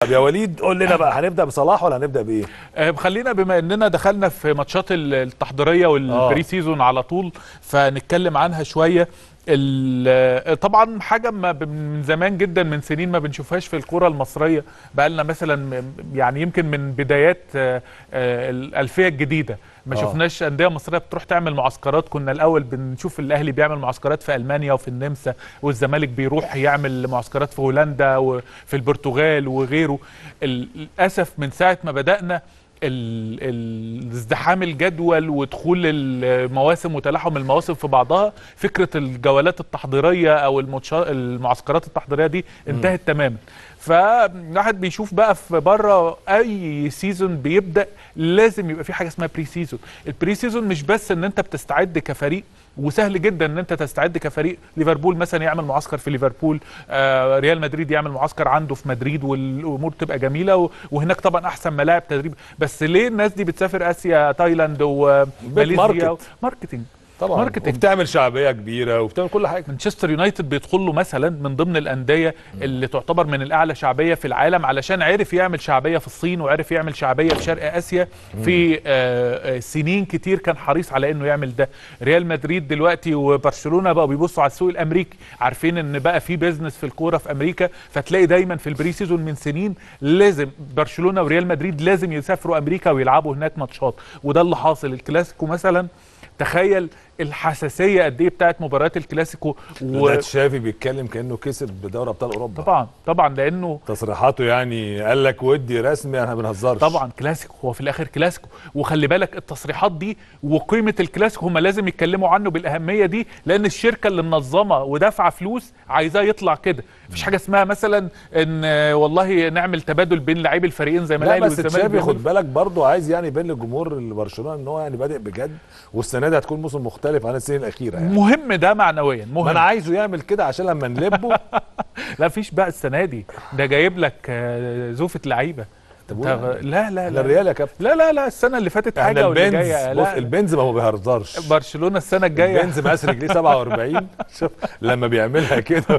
طب يا وليد قول لنا بقى هنبدا بصلاح ولا هنبدا بايه؟ آه، خلينا بما اننا دخلنا في ماتشات ال- التحضيريه والبري سيزون على طول فنتكلم عنها شويه ال- طبعا حاجه ما ب- من زمان جدا من سنين ما بنشوفهاش في الكره المصريه بقى لنا مثلا م- يعني يمكن من بدايات آه، آه، الالفيه الجديده ما آه. شفناش انديه مصريه بتروح تعمل معسكرات كنا الاول بنشوف الاهلي بيعمل معسكرات في المانيا وفي النمسا والزمالك بيروح يعمل معسكرات في هولندا وفي البرتغال وغيره ال- للاسف من ساعه ما بدانا ال- ال- ازدحام الجدول ودخول المواسم وتلاحم المواسم في بعضها فكره الجولات التحضيريه او الماتشا- المعسكرات التحضيريه دي انتهت تماما فالواحد بيشوف بقى في بره اي سيزون بيبدا لازم يبقى في حاجه اسمها بري سيزون البري سيزون مش بس ان انت بتستعد كفريق وسهل جدا ان انت تستعد كفريق ليفربول مثلا يعمل معسكر في ليفربول آه ريال مدريد يعمل معسكر عنده في مدريد والامور تبقى جميله و- وهناك طبعا احسن ملاعب تدريب بس ليه الناس دي بتسافر اسيا تايلاند وماليزيا ماركت. ماركتنج طبعا ماركتينج. وبتعمل شعبيه كبيره وبتعمل كل حاجه مانشستر يونايتد بيدخل له مثلا من ضمن الانديه اللي تعتبر من الاعلى شعبيه في العالم علشان عرف يعمل شعبيه في الصين وعرف يعمل شعبيه في شرق اسيا في آه، آه، سنين كتير كان حريص على انه يعمل ده ريال مدريد دلوقتي وبرشلونه بقوا بيبصوا على السوق الامريكي عارفين ان بقى في بيزنس في الكوره في امريكا فتلاقي دايما في البري سيزون من سنين لازم برشلونه وريال مدريد لازم يسافروا امريكا ويلعبوا هناك ماتشات وده اللي حاصل الكلاسيكو مثلا تخيل الحساسيه قد ايه بتاعت مباريات الكلاسيكو و... تشافي بيتكلم كانه كسب بدوري ابطال اوروبا طبعا طبعا لانه تصريحاته يعني قال لك ودي رسمي احنا ما بنهزرش طبعا كلاسيكو هو في الاخر كلاسيكو وخلي بالك التصريحات دي وقيمه الكلاسيكو هم لازم يتكلموا عنه بالاهميه دي لان الشركه اللي منظمه ودافعه فلوس عايزاه يطلع كده مفيش حاجه اسمها مثلا ان آه، والله نعمل تبادل بين لاعبي الفريقين زي ما لا الاهلي بس والزمالك تشافي بيعملوا. خد بالك برضه عايز يعني يبين للجمهور برشلونه ان هو يعني بادئ بجد والسنه دي هتكون موسم مختلف عن السنين الاخيره يعني مهم ده معنويا ما انا مهم عايزه يعمل كده عشان لما نلبه لا فيش بقى السنه دي ده جايب لك آه، زوفه لعيبه طب أنت غ- لا لا احنا لا الريال يا كابتن لا لا لا السنه اللي فاتت احنا حاجه واللي البنز جايه بص لا البنز ما هو بيهزرش برشلونه السنه الجايه البنز مقاس رجليه 47 شوف لما بيعملها كده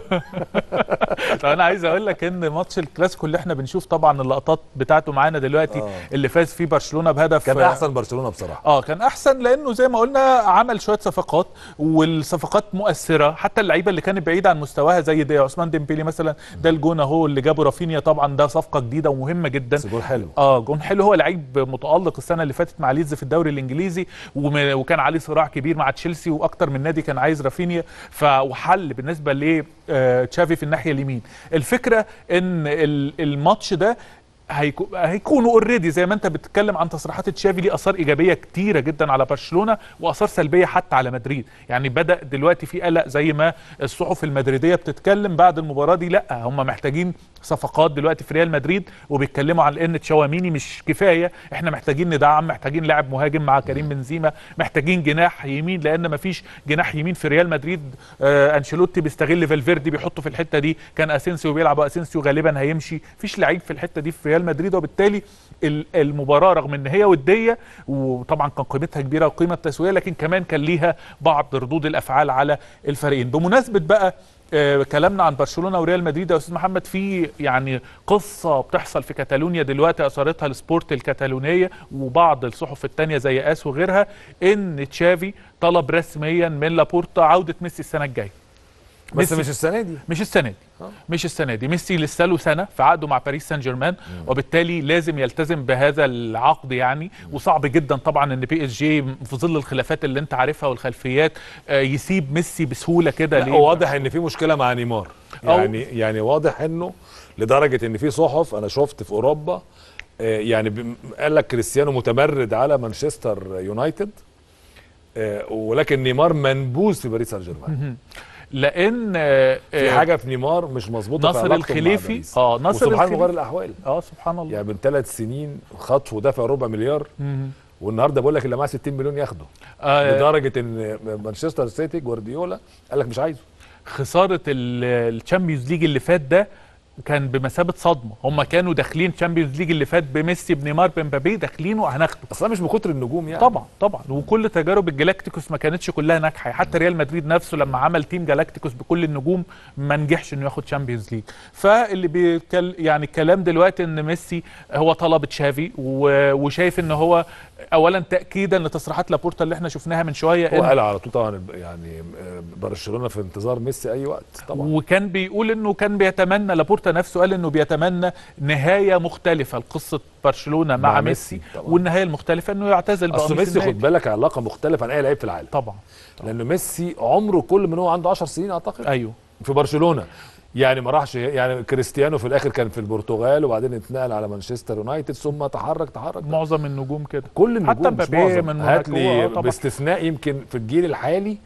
طب انا عايز اقول لك ان ماتش الكلاسيكو اللي احنا بنشوف طبعا اللقطات بتاعته معانا دلوقتي آه. اللي فاز فيه برشلونه بهدف كان احسن برشلونه بصراحه اه كان احسن لانه زي ما قلنا عمل شويه صفقات والصفقات مؤثره حتى اللعيبه اللي كانت بعيده عن مستواها زي دي عثمان ديمبيلي مثلا ده الجون اهو اللي جابه رافينيا طبعا ده صفقه جديده ومهمه جدا بس جول حلو اه جون حلو هو لعيب متالق السنه اللي فاتت مع ليدز في الدوري الانجليزي وم- وكان عليه صراع كبير مع تشيلسي واكتر من نادي كان عايز رافينيا فوحل بالنسبه لتشافي في الناحيه اليمين الفكره ان ال- الماتش ده هيكو- هيكونوا اوريدي زي ما انت بتتكلم عن تصريحات تشافي ليه اثار ايجابيه كتيره جدا على برشلونه واثار سلبيه حتى على مدريد يعني بدا دلوقتي في قلق زي ما الصحف المدريديه بتتكلم بعد المباراه دي لا هم محتاجين صفقات دلوقتي في ريال مدريد وبيتكلموا عن ان تشاوميني مش كفايه احنا محتاجين ندعم محتاجين لاعب مهاجم مع كريم بنزيما محتاجين جناح يمين لان مفيش جناح يمين في ريال مدريد آه انشيلوتي بيستغل فالفيردي بيحطه في الحته دي كان اسينسيو بيلعب واسينسيو غالبا هيمشي مفيش لعيب في الحته دي في ريال مدريد وبالتالي ال- المباراه رغم ان هي وديه وطبعا كان قيمتها كبيره وقيمه تسويقيه لكن كمان كان ليها بعض ردود الافعال على الفريقين بمناسبه بقى آه، كلامنا عن برشلونه وريال مدريد يا استاذ محمد في يعني قصه بتحصل في كاتالونيا دلوقتي اثارتها السبورت الكتالونيه وبعض الصحف الثانيه زي اس وغيرها ان تشافي طلب رسميا من لابورتا عوده ميسي السنه الجايه بس ميسي- مش السنه دي مش السنه دي آه. مش السنه دي ميسي لسه له سنه في عقده مع باريس سان جيرمان وبالتالي لازم يلتزم بهذا العقد يعني وصعب جدا طبعا ان بي اس جي في ظل الخلافات اللي انت عارفها والخلفيات آه، يسيب ميسي بسهوله كده لا ليه؟ واضح ان في مشكله مع نيمار أو- يعني يعني واضح انه لدرجه ان في صحف انا شفت في اوروبا آه، يعني بم- قال لك كريستيانو متمرد على مانشستر يونايتد آه، ولكن نيمار منبوذ في باريس سان جيرمان لان آه، في آه، حاجه في نيمار مش مظبوطه في ناصر علاقته مع الخليفي باريس. اه ناصر وسبحان الخليفي مغير الاحوال اه سبحان الله يعني من ثلاث سنين خطف ودافع ربع مليار مم. والنهارده بقول لك اللي معاه 60 مليون ياخده آه لدرجه ان مانشستر سيتي جوارديولا قال لك مش عايزه خساره الشامبيونز ليج اللي فات ده كان بمثابه صدمه هم كانوا داخلين تشامبيونز ليج اللي فات بميسي بنيمار بمبابي داخلين وهناخده اصلا مش من كتر النجوم يعني طبعا طبعا وكل تجارب الجلاكتيكوس ما كانتش كلها ناجحه حتى ريال مدريد نفسه لما عمل تيم جلاكتيكوس بكل النجوم ما نجحش انه ياخد تشامبيونز ليج فاللي بيتكل يعني الكلام دلوقتي ان ميسي هو طلب تشافي و- وشايف ان هو اولا تاكيدا لتصريحات لابورتا اللي احنا شفناها من شويه هو إن قال على طول طبعا يعني آه، برشلونه في انتظار ميسي اي وقت طبعا وكان بيقول انه كان بيتمنى لابورتا نفسه قال انه بيتمنى نهايه مختلفه لقصه برشلونه مع, مع ميسي, ميسي طبعا. والنهايه المختلفه انه يعتزل اصل بقميص ميسي النادي. خد بالك علاقه مختلفه عن اي لعيب في العالم طبعا لان ميسي عمره كل من هو عنده 10 سنين اعتقد ايوه في برشلونه يعني ما راحش يعني كريستيانو في الاخر كان في البرتغال وبعدين اتنقل على مانشستر يونايتد ثم تحرك تحرك معظم النجوم كده كل النجوم حتى مش مبابي معظم. من هات موناكو، لي آه طبعا. باستثناء يمكن في الجيل الحالي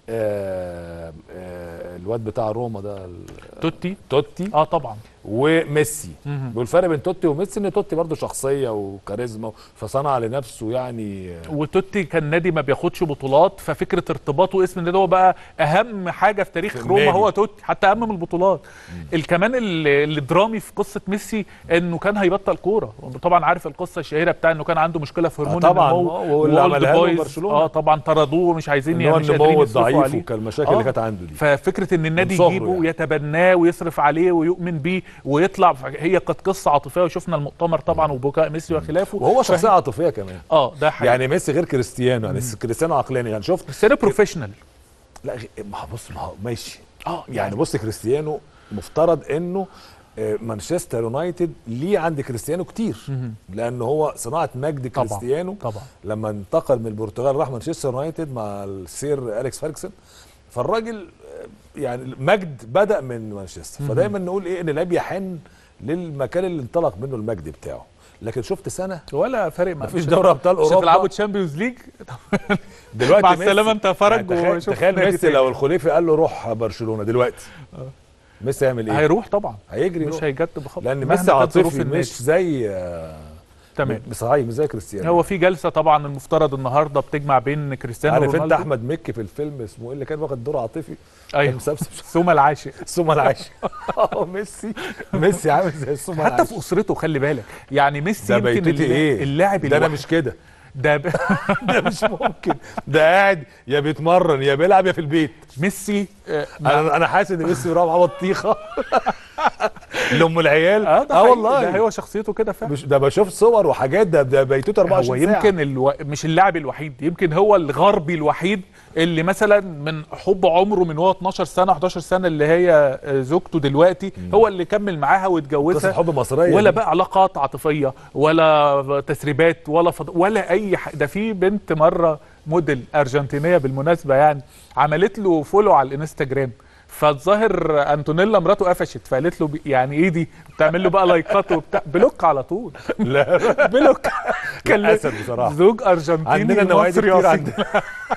آه آه الواد بتاع روما ده ال- توتي توتي اه طبعا وميسي مهم. والفرق بين توتي وميسي ان توتي برضه شخصيه وكاريزما فصنع لنفسه يعني وتوتي كان نادي ما بياخدش بطولات ففكره ارتباطه اسم النادي هو بقى اهم حاجه في تاريخ في روما النادي. هو توتي حتى اهم من البطولات الكمان اللي اللي درامي في قصه ميسي انه كان هيبطل كوره طبعا عارف القصه الشهيره بتاع انه كان عنده مشكله في هرمون آه طبعاً، النمو آه، واللي وأولد عملها له بويز. برشلونة. اه طبعا طردوه ومش عايزين ان هو مش قادرين النمو يصرفوا الضعيف عليه. والمشاكل آه. اللي كانت عنده دي ففكره ان النادي من صغره يجيبه يعني. ويتبناه ويصرف عليه ويؤمن بيه ويطلع هي كانت قصه عاطفيه وشفنا المؤتمر طبعا وبكاء ميسي وخلافه وهو شخصيه فهي- عاطفيه كمان اه ده حقيقي يعني ميسي غير كريستيانو يعني كريستيانو عقلاني يعني شفت بس انا بروفيشنال لا غ- ما هو بص ما هو ماشي اه يعني بص كريستيانو مفترض انه آه، مانشستر يونايتد ليه عند كريستيانو كتير مهم. لان هو صناعه مجد طبعاً، كريستيانو طبعا لما انتقل من البرتغال راح مانشستر يونايتد مع السير اليكس فيرجسون فالراجل آه، يعني المجد بدا من مانشستر فدايما نقول ايه ان اللعيب يحن للمكان اللي انطلق منه المجد بتاعه لكن شفت سنه ولا فارق معاه مفيش دوري ابطال مش اوروبا هتلعبوا تشامبيونز ليج دلوقتي مع ميسي- السلامه انت فرج يعني تخيل, وشوف تخيل نادي ميسي تاني. لو الخليفي قال له روح برشلونه دلوقتي ميسي هيعمل ايه؟ هيروح طبعا هيجري مش يروح. هيجد بخبط لان مهما ميسي كانت ظروف عاطفي النادي. مش زي آه، تمام بصحيح مش زي كريستيانو هو في جلسه طبعا المفترض النهارده بتجمع بين كريستيانو عارف انت رونالدو احمد مكي في الفيلم اسمه ايه اللي كان واخد دور عاطفي كان ايوه مسبسب ثم العاشق ثم العاشق اه ميسي ميسي عامل زي ثم حتى العاشق في اسرته خلي بالك يعني ميسي ده يمكن بيتوتي الل- ايه؟ اللاعب ده انا الوحيد مش كده ده ب... ده مش ممكن ده قاعد يا بيتمرن يا بيلعب يا في البيت ميسي آه انا انا حاسس ان ميسي بيروح معاه بطيخه لام العيال اه, ده اه حقيقي، والله ده هو شخصيته كده فعلا مش ده بشوف صور وحاجات ده ده بيتوت 24 هو ساعه يمكن الو... مش اللاعب الوحيد يمكن هو الغربي الوحيد اللي مثلا من حب عمره من هو 12 سنه 11 سنه اللي هي آه، زوجته دلوقتي هو اللي كمل معاها قصه واتجوزها حب مصريه ولا دي. بقى علاقات عاطفيه ولا تسريبات ولا فض... ولا اي ح... ده في بنت مره موديل ارجنتينيه بالمناسبه يعني عملت له فولو على الانستجرام فالظاهر انتونيلا مراته قفشت فقالت له بي- يعني ايه دي بتعمل له بقى لايكات وبتاع بلوك على طول لا بلوك كان لا، أسد بصراحة. زوج ارجنتيني عندنا نوادي مصري كتير أصيل. عندنا